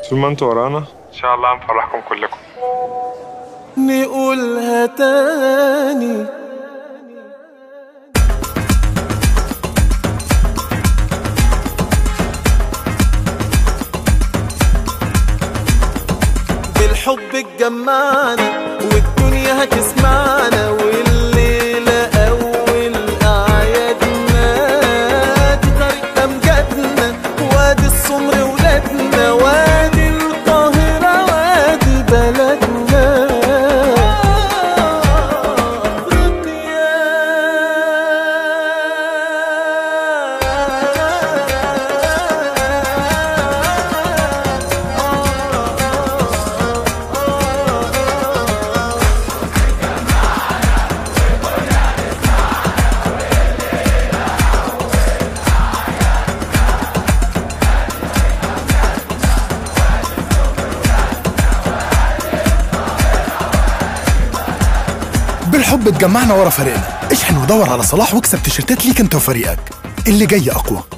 طول ما انتوا ورانا ان شاء الله هنفرحكم كلكم نقولها تاني بالحب اتجمعنا والدنيا هتسمعنا والليلة أول أعيادنا دي طريق أمجادنا وادي السمر ولادنا وادي القاهرة وادي بلدنا بالحب اتجمعنا ورا فريقنا اشحن ودور على صلاح واكسب تيشيرتات ليك انت وفريقك اللي جاي اقوى